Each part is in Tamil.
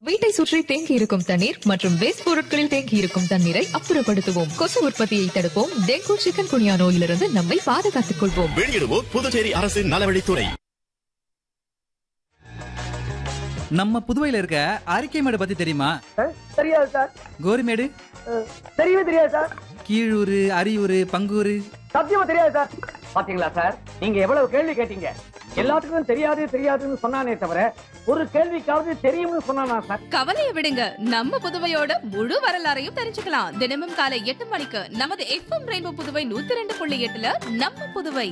வீட்டை சுற்றி தேங்கி இருக்கும் தண்ணீர் மற்றும் வேஸ்ட் பொருட்களில் தேங்கி இருக்கும் தண்ணீரை அப்புறப்படுத்துவோம் கொசு உற்பத்தியை தடுப்போம் டெங்கு சிக்கன் குனியா நோயிலிருந்து நம்மை பாதுகாத்துக் கொள்வோம் வெளியிடுவோர் புதுச்சேரி அரசின் நலவழித்துறை நம்ம புதுவையில இருக்க அரிக்கைமேடு பத்தி தெரியுமா தெரியாது சார் கோரிமேடு அஹ், தெரியவே தெரியாது சார் கீழூர் அரியூர் பங்கூர் சத்தியமா தெரியாது சார் பாத்தீங்களா சார் நீங்க எவ்வளவு கேள்வி கேட்டீங்க எல்லாத்துக்கும் தெரியாது தெரியாதுன்னு சொன்னானே தவிர ஒரு கேள்விக்காவது தெரியும்னு சொன்னானா சார் கவலையை விடுங்க நம்ம புதுவையோட முழு வரலாறையும் தெரிஞ்சுக்கலாம் தினமும் காலை எட்டு மணிக்கு நமது எஃப்எம் ரெயின்போ புதுவை நூத்தி ரெண்டு புள்ளி எட்டுல நம்ம Puduvai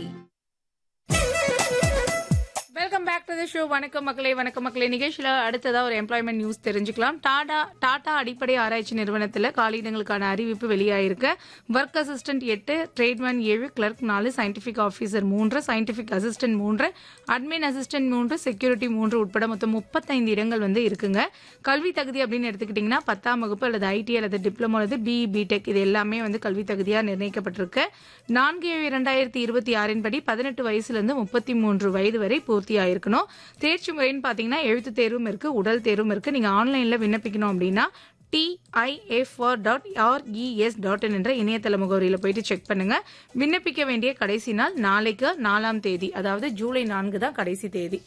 welcome back to the show வணக்கம் மக்களே வணக்கம் மக்களே நிகழ்ச்சியில் அடுத்ததா ஒரு எம்ப்ளாய்மெண்ட் நியூஸ் தெரிஞ்சுக்கலாம் டாடா டாடா அடிப்படை ஆராய்ச்சி நிறுவனத்தில் காலியிடங்களுக்கான அறிவிப்பு வெளியாயிருக்கு ஒர்க் அசிஸ்டன்ட் எட்டு ட்ரேட்மேன் ஏழு கிளர்க் நாலு சயின்டிபிக் ஆஃபீஸர் மூன்று சயின்டிபிக் அசிஸ்டன்ட் மூன்று அட்மின் அசிஸ்டன்ட் மூன்று செக்யூரிட்டி மூன்று உட்பட மொத்தம் முப்பத்தைந்து இடங்கள் வந்து இருக்குங்க கல்வி தகுதி அப்படின்னு எடுத்துக்கிட்டிங்கன்னா பத்தாம் வகுப்பு அல்லது ஐடி அல்லது டிப்ளமோ அல்லது பிஇ பிடெக் இது எல்லாமே வந்து கல்வி தகுதியாக நிர்ணயிக்கப்பட்டிருக்கு நான்கு ஏழு இரண்டாயிரத்தி இருபத்தி ஆறின் படி பதினெட்டு வயசுலேருந்து முப்பத்தி மூன்று வயது வரை பூர்த்தி ஆயிருக்கணும் தேர்ச்சி முறைன்னு பார்த்தீங்கன்னா எழுத்து தேர்வும் இருக்கு உடல் தேர்வும் இருக்கு நீங்க ஆன்லைன்ல விண்ணப்பிக்கணும் அப்படின்னா டிஐஎஃப்ஆர் டாட் ஆர்இஎஸ் டாட் என்ற இணையதள முகவரியில் போயிட்டு செக் பண்ணுங்க விண்ணப்பிக்க வேண்டிய கடைசி நாள் நாளைக்கு நாலாம் தேதி அதாவது ஜூலை நான்கு தான் கடைசி தேதி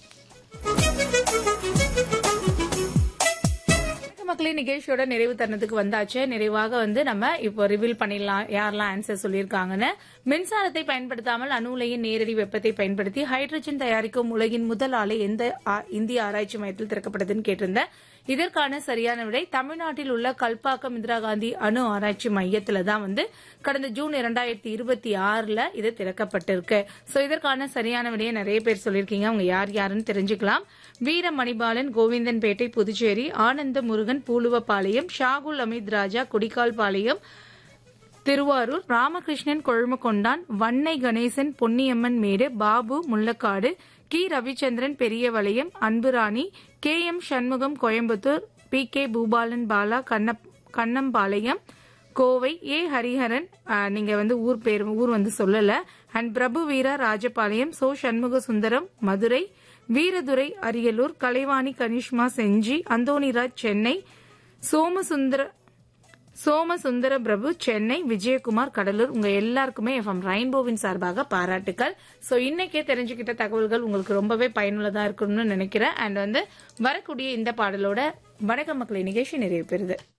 வணக்கம் மக்களே நிகழ்ச்சியோட நிறைவு தருணத்துக்கு வந்தாச்சு நிறைவாக வந்து நம்ம இப்போ ரிவீல் பண்ணிடலாம் யாரெல்லாம் ஆன்சர் சொல்லியிருக்காங்கன்னு மின்சாரத்தை பயன்படுத்தாமல் அணு உலையின் நேரடி வெப்பத்தை பயன்படுத்தி ஹைட்ரஜன் தயாரிக்கும் உலகின் முதல் ஆலை எந்த ஆ- இந்திய ஆராய்ச்சி மையத்தில் திறக்கப்படுதுன்னு கேட்டிருந்தேன் இதற்கான சரியான விடை தமிழ்நாட்டில் உள்ள கல்பாக்கம் இந்திரா காந்தி அணு ஆராய்ச்சி மையத்துல தான் வந்து கடந்த ஜூன் இரண்டாயிரத்தி இருபத்தி ஆறுல இது திறக்கப்பட்டிருக்கு சோ இதற்கான சரியான விடையை நிறைய பேர் சொல்லியிருக்கீங்க அவங்க யார் யாருன்னு தெரிஞ்சுக்கலாம் வீர மணிபாலன் கோவிந்தன்பேட்டை புதுச்சேரி ஆனந்த முருகன் பூலுவப்பாளையம் ஷாகுல் அமித் ராஜா குடிக்கால்பாளையம் திருவாரூர் ராமகிருஷ்ணன் கொழுமக்கொண்டான் வன்னை கணேசன் பொன்னியம்மன் மேடு பாபு முள்ளக்காடு கி Ravichandran Periyavalaiyam Anburani K M Shanmugam Coimbatore P K Bhupalan Bala கண்ணப் கண்ணம்பாளையம் கோவை ஏ ஹரிஹரன் ஆஹ், நீங்க வந்து ஊர் பேர் ஊர் வந்து சொல்லல அண்ட் பிரபு வீரா ராஜபாளையம் சோ சண்முக சுந்தரம் மதுரை வீரதுரை அரியலூர் கலைவாணி கனிஷ்மா செஞ்சி அந்தோணிராஜ் சென்னை சோமசுந்தர சோமசுந்தர பிரபு சென்னை விஜயகுமார் கடலூர் உங்க எல்லாருக்குமே எஃப்எம் ரெயின்போவின் சார்பாக பாராட்டுக்கள் சோ இன்னைக்கே தெரிஞ்சுக்கிட்ட தகவல்கள் உங்களுக்கு ரொம்பவே பயனுள்ளதா இருக்கணும்னு நினைக்கிறேன் அண்ட் வந்து வரக்கூடிய இந்த பாடலோட வணக்க மக்களை நிகழ்ச்சி நிறைவு பெறுது